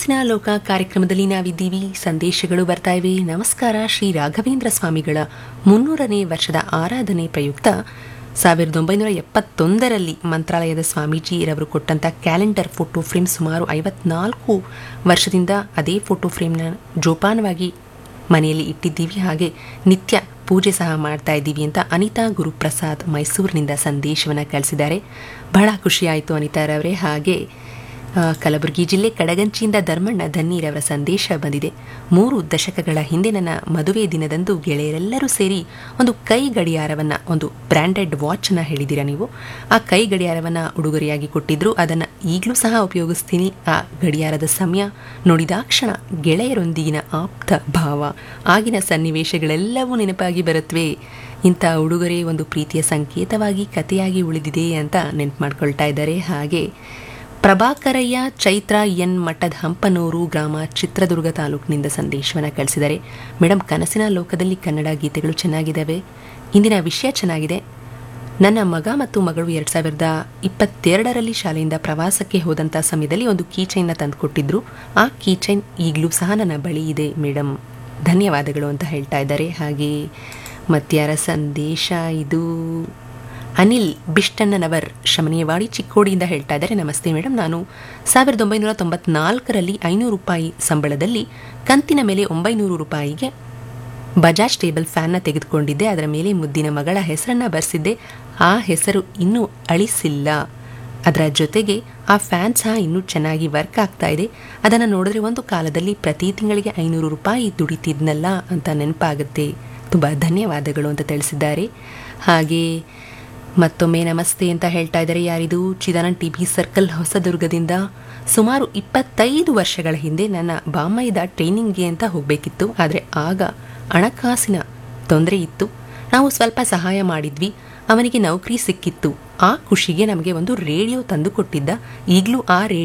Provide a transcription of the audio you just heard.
ಕನಸಿನ ಲೋಕ ಕಾರ್ಯಕ್ರಮದಲ್ಲಿ ನಾವಿದ್ದೀವಿ ಸಂದೇಶಗಳು ಬರ್ತಾ ಇವೆ ನಮಸ್ಕಾರ ಶ್ರೀ ರಾಘವೇಂದ್ರ ಸ್ವಾಮಿಗಳ ಮುನ್ನೂರನೇ ವರ್ಷದ ಆರಾಧನೆ ಪ್ರಯುಕ್ತ ಸಾವಿರದ ಒಂಬೈನೂರ ಎಪ್ಪತ್ತೊಂದರಲ್ಲಿ ಮಂತ್ರಾಲಯದ ಸ್ವಾಮೀಜಿರವರು ಕೊಟ್ಟಂತ ಕ್ಯಾಲೆಂಡರ್ ಫೋಟೋ ಫ್ರೇಮ್ ಸುಮಾರು ಐವತ್ನಾಲ್ಕು ವರ್ಷದಿಂದ ಅದೇ ಫೋಟೋ ಫ್ರೇಮ್ನ ಜೋಪಾನವಾಗಿ ಮನೆಯಲ್ಲಿ ಇಟ್ಟಿದ್ದೀವಿ ಹಾಗೆ ನಿತ್ಯ ಪೂಜೆ ಸಹ ಮಾಡ್ತಾ ಇದ್ದೀವಿ ಅಂತ ಅನಿತಾ ಗುರುಪ್ರಸಾದ್ ಮೈಸೂರಿನಿಂದ ಸಂದೇಶವನ್ನು ಕಳಿಸಿದ್ದಾರೆ ಬಹಳ ಖುಷಿಯಾಯಿತು ಅನಿತಾರವರೇ ಹಾಗೆ ಆ, ಕಲಬುರಗಿ ಜಿಲ್ಲೆ ಕಡಗಂಚಿಯಿಂದ ಧರ್ಮಣ್ಣ ಧನ್ನೀರವರ ಸಂದೇಶ ಬಂದಿದೆ ಮೂರು ದಶಕಗಳ ಹಿಂದೆ ನನ್ನ ಮದುವೆ ದಿನದಂದು ಗೆಳೆಯರೆಲ್ಲರೂ ಸೇರಿ ಒಂದು ಕೈ ಗಡಿಯಾರವನ್ನು ಒಂದು ಬ್ರ್ಯಾಂಡೆಡ್ ವಾಚನ್ನು ಹೇಳಿದ್ದೀರಾ ನೀವು ಆ ಕೈ ಗಡಿಯಾರವನ್ನು ಉಡುಗೊರೆಯಾಗಿ ಕೊಟ್ಟಿದ್ರು ಅದನ್ನು ಈಗಲೂ ಸಹ ಉಪಯೋಗಿಸ್ತೀನಿ ಆ ಗಡಿಯಾರದ ಸಮಯ ನೋಡಿದಾಕ್ಷಣ ಗೆಳೆಯರೊಂದಿಗಿನ ಆಪ್ತ ಭಾವ ಆಗಿನ ಸನ್ನಿವೇಶಗಳೆಲ್ಲವೂ ನೆನಪಾಗಿ ಬರುತ್ತವೆ ಇಂಥ ಉಡುಗೊರೆ ಒಂದು ಪ್ರೀತಿಯ ಸಂಕೇತವಾಗಿ ಕಥೆಯಾಗಿ ಉಳಿದಿದೆ ಅಂತ ನೆನ್ಪು ಮಾಡ್ಕೊಳ್ತಾ ಇದ್ದಾರೆ ಹಾಗೆ ಪ್ರಭಾಕರಯ್ಯ ಚೈತ್ರ ಎನ್ ಮಠದ ಹಂಪನೂರು ಗ್ರಾಮ ಚಿತ್ರದುರ್ಗ ತಾಲೂಕಿನಿಂದ ಸಂದೇಶವನ್ನು ಕಳಿಸಿದ್ದಾರೆ ಮೇಡಮ್ ಕನಸಿನ ಲೋಕದಲ್ಲಿ ಕನ್ನಡ ಗೀತೆಗಳು ಚೆನ್ನಾಗಿದ್ದಾವೆ ಇಂದಿನ ವಿಷಯ ಚೆನ್ನಾಗಿದೆ ನನ್ನ ಮಗ ಮತ್ತು ಮಗಳು ಎರಡು ಸಾವಿರದ ಇಪ್ಪತ್ತೆರಡರಲ್ಲಿ ಶಾಲೆಯಿಂದ ಪ್ರವಾಸಕ್ಕೆ ಹೋದಂಥ ಸಮಯದಲ್ಲಿ ಒಂದು ಕೀಚೈನ್ನ ತಂದುಕೊಟ್ಟಿದ್ರು ಆ ಕೀಚೈನ್ ಈಗಲೂ ಸಹ ನನ್ನ ಬಳಿ ಇದೆ ಮೇಡಮ್ ಧನ್ಯವಾದಗಳು ಅಂತ ಹೇಳ್ತಾ ಇದ್ದಾರೆ ಹಾಗೆ ಮತ್ಯಾರ ಸಂದೇಶ ಇದು ಅನಿಲ್ ಬಿಷ್ಟಣ್ಣನವರ್ ಶಮನಿಯವಾಡಿ ಚಿಕ್ಕೋಡಿಯಿಂದ ಹೇಳ್ತಾ ಇದ್ದಾರೆ ನಮಸ್ತೆ ಮೇಡಮ್ ನಾನು ಸಾವಿರದ ಒಂಬೈನೂರ ತೊಂಬತ್ನಾಲ್ಕರಲ್ಲಿ ಐನೂರು ರೂಪಾಯಿ ಸಂಬಳದಲ್ಲಿ ಕಂತಿನ ಮೇಲೆ ಒಂಬೈನೂರು ರೂಪಾಯಿಗೆ ಬಜಾಜ್ ಟೇಬಲ್ ಫ್ಯಾನ್ನ ತೆಗೆದುಕೊಂಡಿದ್ದೆ ಅದರ ಮೇಲೆ ಮುದ್ದಿನ ಮಗಳ ಹೆಸರನ್ನ ಬರೆಸಿದ್ದೆ ಆ ಹೆಸರು ಇನ್ನೂ ಅಳಿಸಿಲ್ಲ ಅದರ ಜೊತೆಗೆ ಆ ಫ್ಯಾನ್ ಸಹ ಇನ್ನೂ ಚೆನ್ನಾಗಿ ವರ್ಕ್ ಆಗ್ತಾ ಇದೆ ಅದನ್ನು ನೋಡಿದ್ರೆ ಒಂದು ಕಾಲದಲ್ಲಿ ಪ್ರತಿ ತಿಂಗಳಿಗೆ ಐನೂರು ರೂಪಾಯಿ ದುಡಿತಿದ್ನಲ್ಲ ಅಂತ ನೆನಪಾಗುತ್ತೆ ತುಂಬ ಧನ್ಯವಾದಗಳು ಅಂತ ತಿಳಿಸಿದ್ದಾರೆ ಹಾಗೆ ಮತ್ತೊಮ್ಮೆ ನಮಸ್ತೆ ಅಂತ ಹೇಳ್ತಾ ಇದ್ದಾರೆ ಯಾರಿದು ಚಿದಾನಂದ್ ಟಿ ಬಿ ಸರ್ಕಲ್ ಹೊಸದುರ್ಗದಿಂದ ಸುಮಾರು ಇಪ್ಪತ್ತೈದು ವರ್ಷಗಳ ಹಿಂದೆ ನನ್ನ ಬಾಮೈದ ಟ್ರೈನಿಂಗ್ಗೆ ಅಂತ ಹೋಗಬೇಕಿತ್ತು ಆದರೆ ಆಗ ಹಣಕಾಸಿನ ತೊಂದರೆ ಇತ್ತು ನಾವು ಸ್ವಲ್ಪ ಸಹಾಯ ಮಾಡಿದ್ವಿ ಅವನಿಗೆ ನೌಕರಿ ಸಿಕ್ಕಿತ್ತು ಆ ಖುಷಿಗೆ ನಮಗೆ ಒಂದು ರೇಡಿಯೋ ತಂದು ಕೊಟ್ಟಿದ್ದ ಈಗಲೂ ಆ ರೇಡಿಯೋ